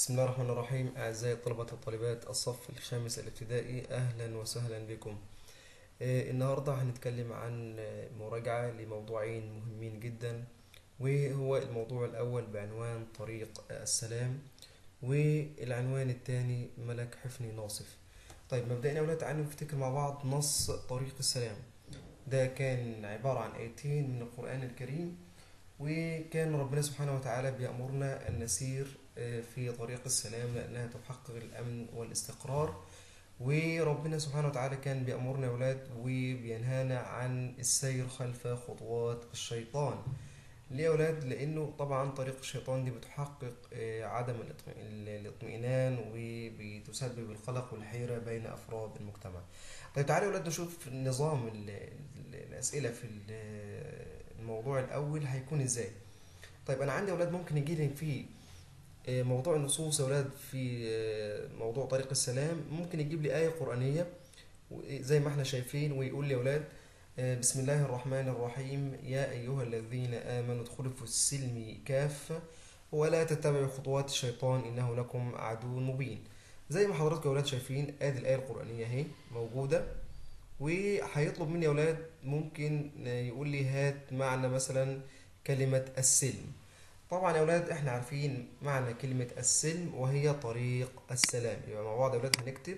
بسم الله الرحمن الرحيم أعزائي الطلبة والطالبات الصف الخامس الابتدائي أهلا وسهلا بكم آه، النهاردة هنتكلم عن آه، مراجعة لموضوعين مهمين جدا وهو الموضوع الأول بعنوان طريق السلام والعنوان الثاني ملك حفني ناصف طيب مبدئيا يا أولاد تعالوا نفتكر مع بعض نص طريق السلام ده كان عبارة عن آيتين من القرآن الكريم وكان ربنا سبحانه وتعالى بيأمرنا أن نسير آه، في طريق السلام لأنها تحقق الأمن والاستقرار وربنا سبحانه وتعالى كان بيأمرنا يا أولاد وبينهانا عن السير خلف خطوات الشيطان ليه يا أولاد؟ لأنه طبعا طريق الشيطان دي بتحقق آه، عدم الاطم- الاطمئنان وبتسبب القلق والحيرة بين أفراد المجتمع. طيب تعالوا يا أولاد نشوف نظام ال- ال- الأسئلة في ال- الموضوع الأول هيكون إزاي. طيب أنا عندي يا أولاد ممكن يجي لي في آه، موضوع النصوص يا أولاد في آه، موضوع طريق السلام ممكن يجيب لي آية قرآنية زي ما احنا شايفين ويقول لي يا أولاد آه، بسم الله الرحمن الرحيم يا أيها الذين آمنوا ادخلوا في السلم كافة ولا تتبعوا خطوات الشيطان إنه لكم عدو مبين زي ما حضراتكم يا أولاد شايفين آدي الآية القرآنية اهي موجودة وهيطلب مني يا أولاد ممكن يقول لي هات معنى مثلا كلمة السلم طبعا يا أولاد احنا عارفين معنى كلمة السلم وهي طريق السلام يبقى مع بعض يا أولاد هنكتب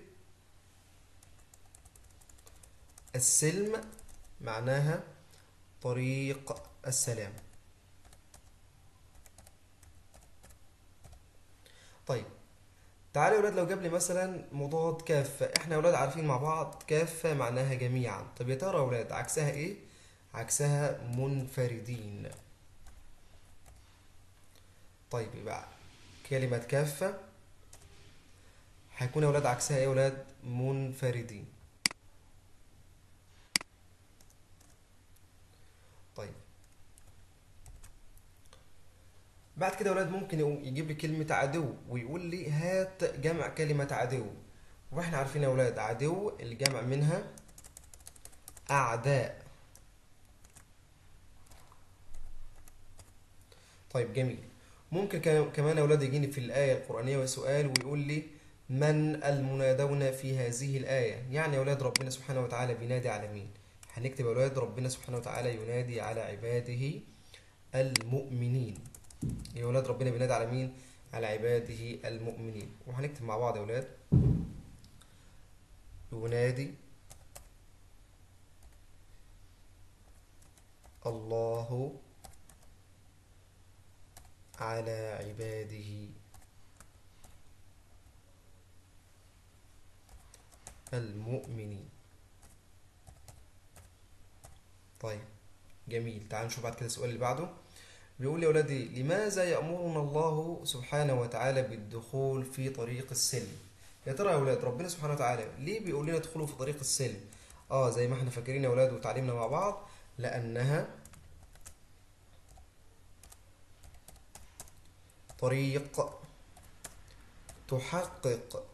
السلم معناها طريق السلام طيب تعالوا يا ولاد لو جاب لي مثلا مضاد كافة احنا يا ولاد عارفين مع بعض كافة معناها جميعا طب يا ترى يا ولاد عكسها ايه عكسها منفردين طيب يبقى كلمة كافة هيكون يا ولاد عكسها ايه يا ولاد منفردين طيب بعد كده يا ولاد ممكن يقوم يجيب لي كلمة عدو ويقول لي هات جمع كلمة عدو واحنا عارفين يا ولاد عدو الجمع منها أعداء طيب جميل ممكن كان- كمان يا ولاد يجيني في الآية القرآنية سؤال ويقول لي من المنادون في هذه الآية يعني يا ولاد ربنا سبحانه وتعالى بينادي على مين هنكتب يا ولاد ربنا سبحانه وتعالى ينادي على عباده المؤمنين يا ولاد ربنا بينادي على مين على عباده المؤمنين وهنكتب مع بعض يا ولاد ينادي الله على عباده المؤمنين طيب جميل تعالوا نشوف بعد كده السؤال اللي بعده بيقول يا ولادي لماذا يأمرنا الله سبحانه وتعالى بالدخول في طريق السلم يا ترى يا ولاد ربنا سبحانه وتعالى ليه بيقول لنا ادخلوا في طريق السلم اه زي ما احنا فاكرين يا ولاد وتعليمنا مع بعض لأنها طريق تحقق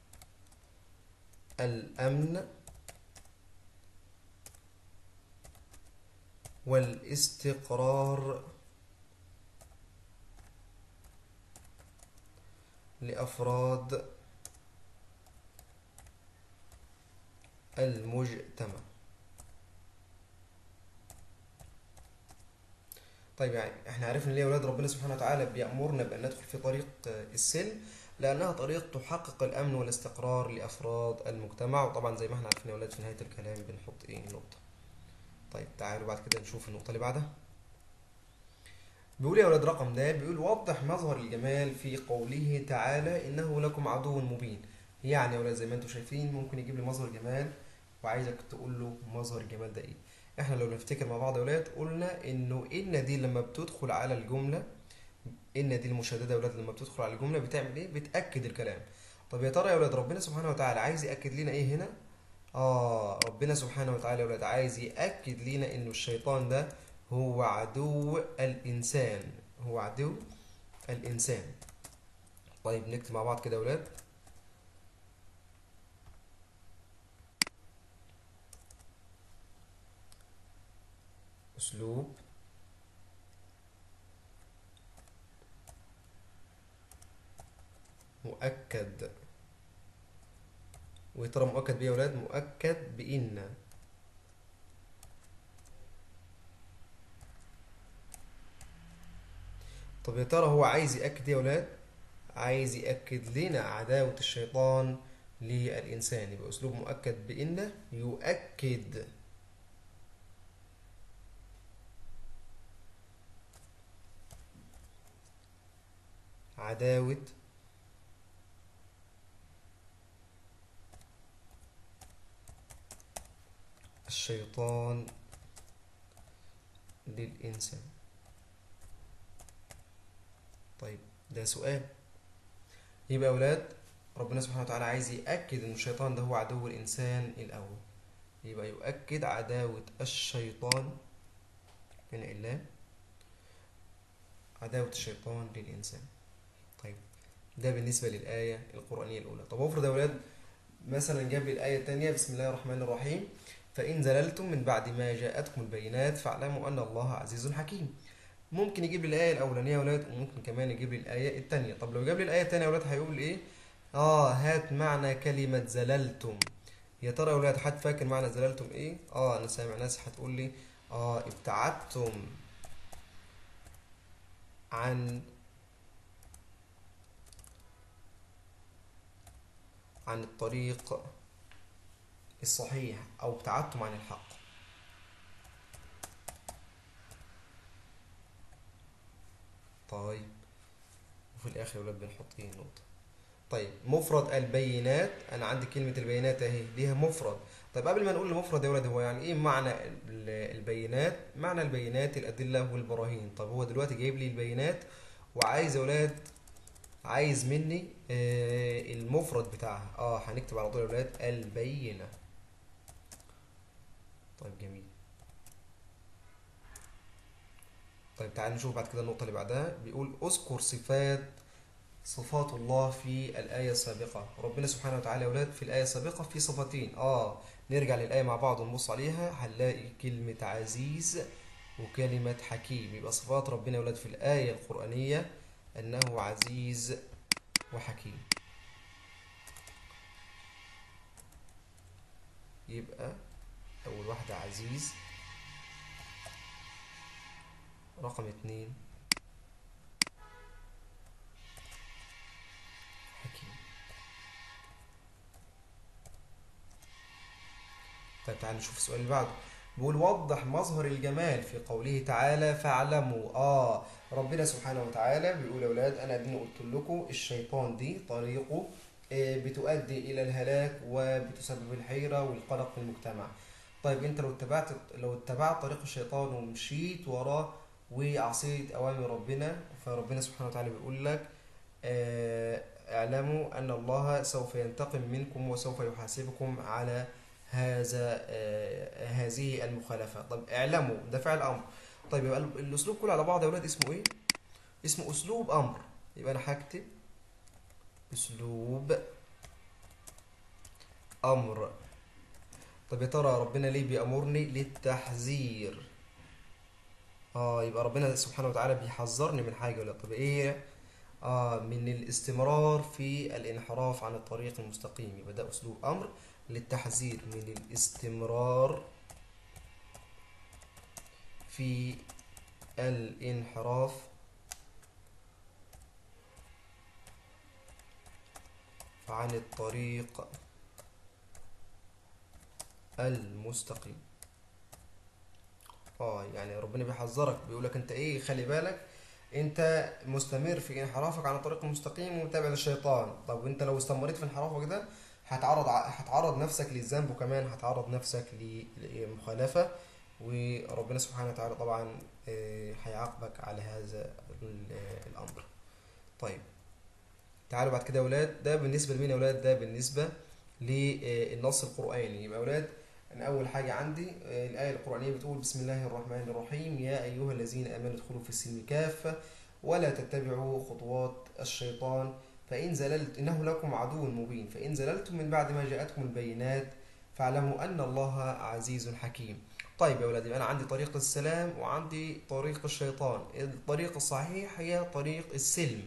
الأمن والاستقرار لأفراد المجتمع طيب يعني احنا عرفنا ليه يا ولاد ربنا سبحانه وتعالى بيأمرنا بأن ندخل في طريق آه، السلم لأنها طريق تحقق الأمن والاستقرار لأفراد المجتمع وطبعا زي ما احنا عارفين يا ولاد في نهاية الكلام بنحط ايه نقطة طيب تعالوا بعد كده نشوف النقطة اللي بعدها بيقول يا ولاد رقم ده بيقول وضح مظهر الجمال في قوله تعالى إنه لكم عدو مبين يعني يا ولاد زي ما انتم شايفين ممكن يجيب لي مظهر جمال وعايزك تقول له مظهر الجمال ده ايه احنا لو نفتكر مع بعض يا ولاد قلنا انه ان دي لما بتدخل على الجملة ان دي المشددة يا ولاد لما بتدخل على الجملة بتعمل ايه بتأكد الكلام طب يا ترى يا ولاد ربنا سبحانه وتعالى عايز يأكد لنا ايه هنا اه ربنا سبحانه وتعالى يا ولاد عايز يأكد لنا انه الشيطان ده هو عدو الانسان هو عدو الانسان طيب نكتب مع بعض كده يا ولاد أسلوب مؤكد وترى مؤكد بيه يا ولاد مؤكد بإن طب يا ترى هو عايز يأكد إيه يا ولاد عايز يأكد لنا عداوة الشيطان للإنسان يبقى أسلوب مؤكد بإن يؤكد عداوة الشيطان للإنسان طيب ده سؤال يبقى يا أولاد ربنا سبحانه وتعالى عايز يأكد إن الشيطان ده هو عدو الإنسان الأول يبقى يؤكد عداوة الشيطان من الله عداوة الشيطان للإنسان طيب ده بالنسبة للآية القرآنية الأولى طب افرض يا أولاد مثلا جاب لي الآية الثانية بسم الله الرحمن الرحيم فإن زللتم من بعد ما جاءتكم البينات فاعلموا أن الله عزيز حكيم ممكن يجيب لي الآية الأولانية يا ولاد وممكن كمان يجيب لي الآية الثانية طب لو جاب لي الآية الثانية يا ولاد هيقول إيه آه هات معنى كلمة زللتم يا ترى يا ولاد حد فاكر معنى زللتم إيه آه أنا سامع ناس هتقول لي آه ابتعدتم عن عن الطريق الصحيح أو ابتعدتم عن الحق طيب وفي الآخر يا ولاد بنحط إيه نقطة طيب مفرد البينات أنا عندي كلمة البينات أهي ليها مفرد طيب قبل ما نقول المفرد يا ولاد هو يعني إيه معنى ال- البينات معنى البينات الأدلة والبراهين طب هو دلوقتي جايب لي البينات وعايز يا ولاد عايز مني آه، المفرد بتاعها اه هنكتب على طول يا ولاد البينة طيب جميل طيب تعال نشوف بعد كده النقطة اللي بعدها بيقول اذكر صفات صفات الله في الآية السابقة ربنا سبحانه وتعالى يا ولاد في الآية السابقة في صفتين اه نرجع للآية مع بعض ونبص عليها هنلاقي كلمة عزيز وكلمة حكيم يبقى صفات ربنا يا ولاد في الآية القرآنية أنه عزيز وحكيم يبقى أول واحدة عزيز رقم اتنين حكيم طيب تعال نشوف السؤال اللي بعده بيقول وضح مظهر الجمال في قوله تعالى فاعلموا اه ربنا سبحانه وتعالى بيقول يا اولاد انا اديني قلت لكم الشيطان دي طريقه آه، بتؤدي الى الهلاك وبتسبب الحيرة والقلق في المجتمع طيب انت لو اتبعت لو اتبعت طريق الشيطان ومشيت وراه وعصيت اوامر ربنا فربنا سبحانه وتعالى بيقول لك آه، اعلموا ان الله سوف ينتقم منكم وسوف يحاسبكم على هذا آه، هذه المخالفة طب اعلموا ده فعل امر طيب يبقى ال- الاسلوب كله على بعض يا ولاد اسمه ايه اسمه اسلوب امر يبقى انا هكتب اسلوب امر طب يا ترى ربنا ليه بيأمرني للتحذير اه يبقى ربنا سبحانه وتعالى بيحذرني من حاجة ولا طب ايه اه من الاستمرار في الانحراف عن الطريق المستقيم يبقى ده اسلوب امر للتحذير من الاستمرار في الانحراف عن الطريق المستقيم اه يعني ربنا بيحذرك بيقولك انت ايه خلي بالك انت مستمر في انحرافك عن الطريق المستقيم ومتابع للشيطان طب وانت لو استمريت في انحرافك ده هتعرض ع- هتعرض نفسك للذنب وكمان هتعرض نفسك لمخالفة وربنا سبحانه وتعالى طبعا آه، هيعاقبك على هذا ال- الامر طيب تعالوا بعد كده يا اولاد ده بالنسبه لمين يا اولاد ده بالنسبه للنص القراني يبقى يا اولاد انا اول حاجه عندي آه، الايه القرانيه بتقول بسم الله الرحمن الرحيم يا ايها الذين امنوا ادخلوا في السلم كافه ولا تتبعوا خطوات الشيطان فان زللت انه لكم عدو مبين فان زللتم من بعد ما جاءتكم البينات فاعلموا ان الله عزيز حكيم طيب يا ولادي يبقى انا عندي طريق السلام وعندي طريق الشيطان الطريق الصحيح هي طريق السلم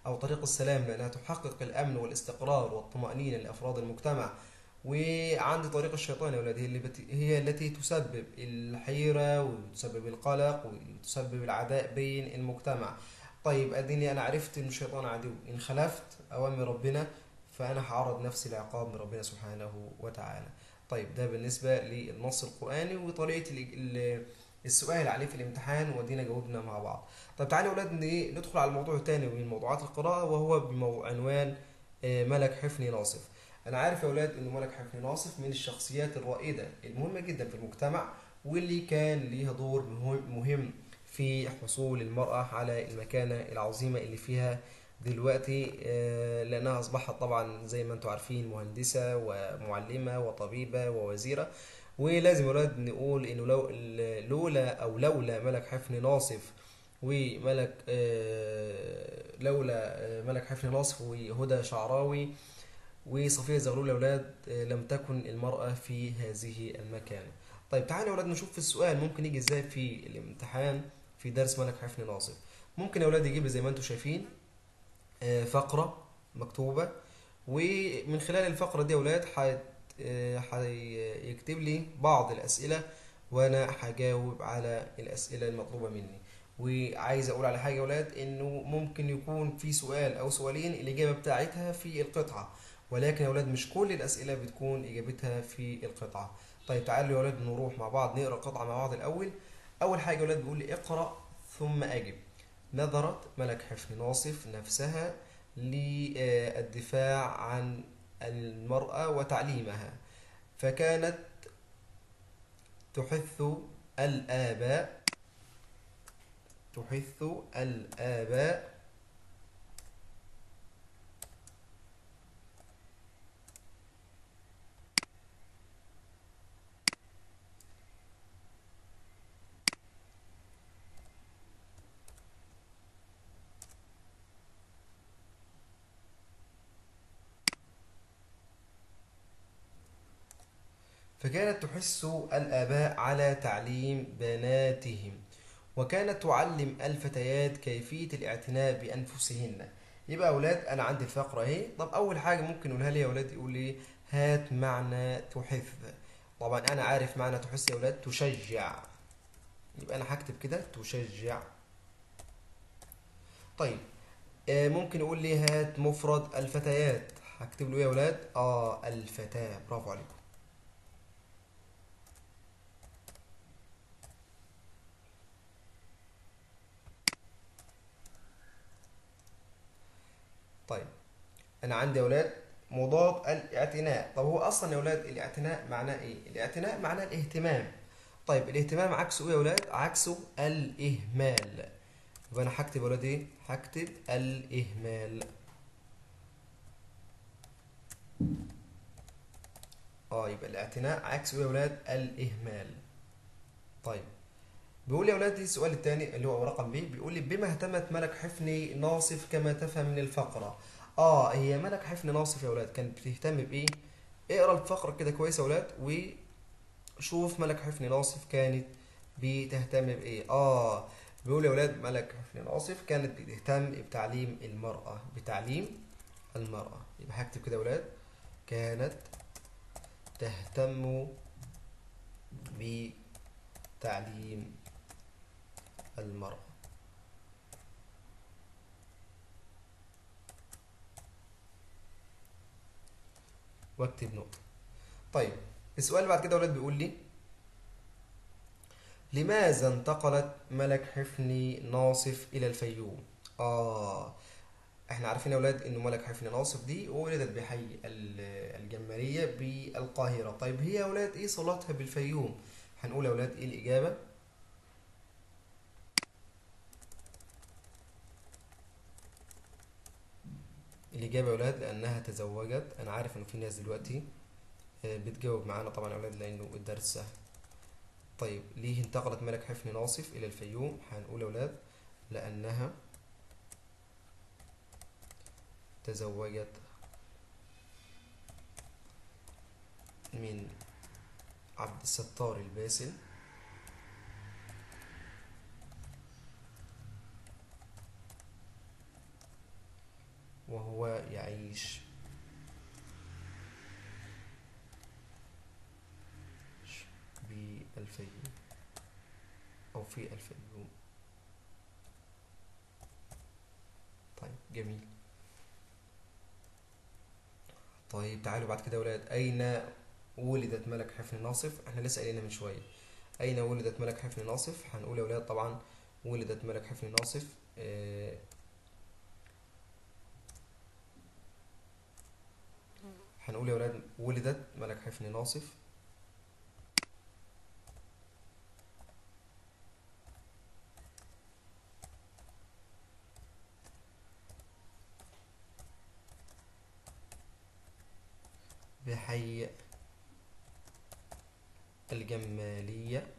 أو طريق السلام لأنها تحقق الأمن والاستقرار والطمأنينة لأفراد المجتمع وعندي طريق الشيطان يا ولاد هي اللي بت... هي التي تسبب الحيرة وتسبب القلق وتسبب العداء بين المجتمع طيب اديني انا عرفت ان الشيطان عدو ان خلفت اوامر ربنا فانا هعرض نفسي لعقاب من ربنا سبحانه وتعالى طيب ده بالنسبة للنص القرآني وطريقة ال- ال- السؤال عليه في الامتحان ودينا جاوبنا مع بعض طيب تعالوا يا اولاد ن- ندخل على الموضوع الثاني من موضوعات القراءة وهو بعنوان آه، ملك حفني ناصف انا عارف يا اولاد ان ملك حفني ناصف من الشخصيات الرائدة المهمة جدا في المجتمع واللي كان ليها دور مهم مهم في حصول المرأة على المكانة العظيمة اللي فيها دلوقتي آه، لأنها أصبحت طبعا زي ما انتم عارفين مهندسة ومعلمة وطبيبة ووزيرة ولازم يا ولاد نقول إنه لو لولا أو لولا ملك حفني ناصف وملك آه، لولا آه، ملك حفني ناصف وهدى شعراوي وصفية زغلول يا أولاد آه، لم تكن المرأة في هذه المكانة طيب تعالوا يا أولاد نشوف في السؤال ممكن يجي إزاي في الامتحان في درس ملك حفني ناصف ممكن يا أولاد يجيب لي زي ما انتم شايفين آه، فقرة مكتوبة ومن خلال الفقرة دي يا أولاد حي- آه، هيكتب لي بعض الأسئلة وأنا هجاوب على الأسئلة المطلوبة مني وعايز أقول على حاجة يا أولاد إنه ممكن يكون في سؤال أو سؤالين الإجابة بتاعتها في القطعة ولكن يا أولاد مش كل الأسئلة بتكون إجابتها في القطعة طيب تعالوا يا أولاد نروح مع بعض نقرأ القطعة مع بعض الأول أول حاجة يا أولاد بيقول لي اقرأ ثم أجب نظرت ملك حفن ناصف نفسها للدفاع عن المرأة وتعليمها فكانت تحث الآباء تحث الآباء فكانت تحث الآباء على تعليم بناتهم وكانت تعلم الفتيات كيفية الاعتناء بأنفسهن يبقى أولاد أنا عندي الفقرة أهي طب أول حاجة ممكن نقولها لي يا أولاد يقول لي هات معنى تحث طبعا أنا عارف معنى تحث يا أولاد تشجع يبقى أنا هكتب كده تشجع طيب آه، ممكن يقول لي هات مفرد الفتيات هكتب له إيه يا أولاد آه الفتاة برافو عليكم طيب انا عندي يا اولاد مضاد الاعتناء طب هو اصلا يا اولاد الاعتناء معناه ايه الاعتناء معناه الاهتمام طيب الاهتمام عكسه ايه يا اولاد عكسه الاهمال يبقى انا هكتب يا اولاد ايه هكتب الاهمال اه يبقى الاعتناء عكسه ايه يا اولاد الاهمال طيب بيقول لي يا اولاد السؤال الثاني اللي هو رقم ب بيقول لي بما اهتمت ملك حفني ناصف كما تفهم من الفقره اه هي ملك حفني ناصف يا اولاد كانت بتهتم بايه اقرا الفقره كده كويس يا اولاد وشوف ملك حفني ناصف كانت بتهتم بايه اه بيقول يا اولاد ملك حفني ناصف كانت بتهتم بتعليم المراه بتعليم المراه يبقى هكتب كده يا اولاد كانت تهتم بتعليم المرأة واكتب نقطة طيب السؤال اللي بعد كده يا ولاد بيقول لي لماذا انتقلت ملك حفني ناصف إلى الفيوم؟ آه احنا عارفين يا ولاد انه ملك حفني ناصف دي ولدت بحي ال- الجمالية بالقاهرة طيب هي يا ولاد ايه صلاتها بالفيوم؟ هنقول يا ولاد ايه الإجابة؟ الإجابة يا ولاد لأنها تزوجت أنا عارف إنه في ناس دلوقتي آه، بتجاوب معانا طبعا يا ولاد لأنه الدرس سهل طيب ليه انتقلت ملك حفني ناصف إلى الفيوم هنقول يا ولاد لأنها تزوجت من عبد الستار الباسل وهو يعيش بالفيوم أو في الفيوم طيب جميل طيب تعالوا بعد كده يا ولاد أين ولدت ملك حفن ناصف احنا لسه قايلينها من شوية أين ولدت ملك حفن ناصف هنقول يا ولاد طبعا ولدت ملك حفن ناصف آه، هنقول يا ولاد ولدت ملك حفن ناصف بحي الجمالية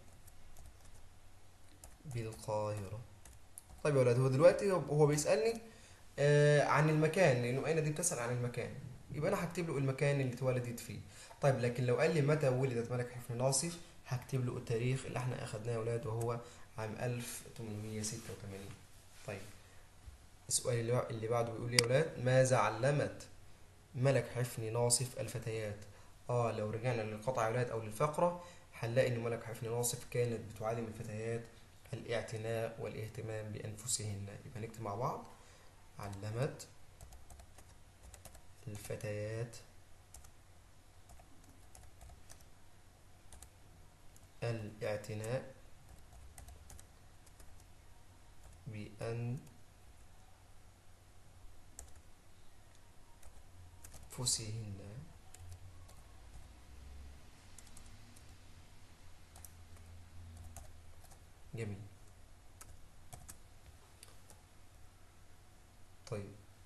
بالقاهرة طيب يا ولاد هو دلوقتي هو هو بيسألني آه عن المكان لأنه أين دي بتسأل عن المكان يبقى أنا هكتب له المكان اللي اتولدت فيه طيب لكن لو قال لي متى ولدت ملك حفن ناصف هكتب له التاريخ اللي احنا أخدناه يا ولاد وهو عام 1886 طيب السؤال اللي بع- اللي بعده بيقول لي يا ولاد ماذا علمت ملك حفن ناصف الفتيات اه لو رجعنا للقطع يا ولاد او للفقرة هنلاقي ان ملك حفن ناصف كانت بتعلم الفتيات الاعتناء والاهتمام بانفسهن يبقى نكتب مع بعض علمت الفتيات الاعتناء بأنفسهن جميل طيب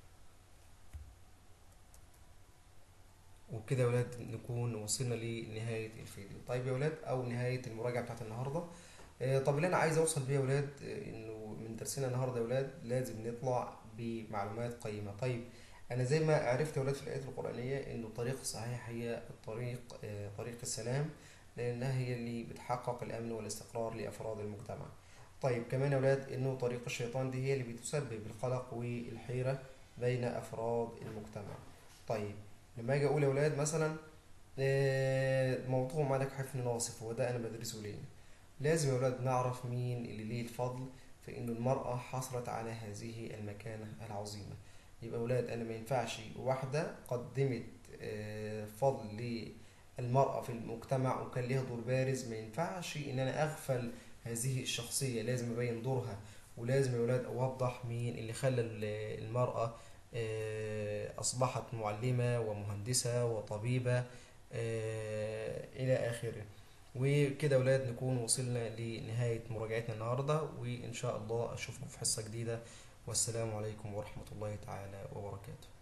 وبكده يا ولاد نكون وصلنا لنهاية الفيديو طيب يا ولاد أو نهاية المراجعة بتاعت النهاردة آه، طب اللي أنا عايز أوصل بيه يا ولاد آه، إنه من درسنا النهاردة يا ولاد لازم نطلع بمعلومات قيمة طيب أنا زي ما عرفت يا ولاد في الآيات القرآنية إنه الطريق الصحيح هي الطريق آه، طريق السلام لأنها هي اللي بتحقق الأمن والاستقرار لأفراد المجتمع طيب كمان يا ولاد إنه طريق الشيطان دي هي اللي بتسبب القلق والحيرة بين أفراد المجتمع طيب لما اجي اقول يا ولاد مثلا آه، موضوع ملك حفن ناصف هو ده انا بدرسه ليه لازم يا ولاد نعرف مين اللي ليه الفضل في انه المرأة حصلت على هذه المكانة العظيمة يبقى يا ولاد انا ما ينفعش واحدة قدمت آه، فضل للمرأة في المجتمع وكان ليها دور بارز ما ينفعش ان انا اغفل هذه الشخصية لازم ابين دورها ولازم يا ولاد اوضح مين اللي خلى ال- المرأة آه، أصبحت معلمة ومهندسة وطبيبة آه، إلى آخره وكده أولاد نكون وصلنا لنهاية مراجعتنا النهاردة وإن شاء الله أشوفكم في حصة جديدة والسلام عليكم ورحمة الله تعالى وبركاته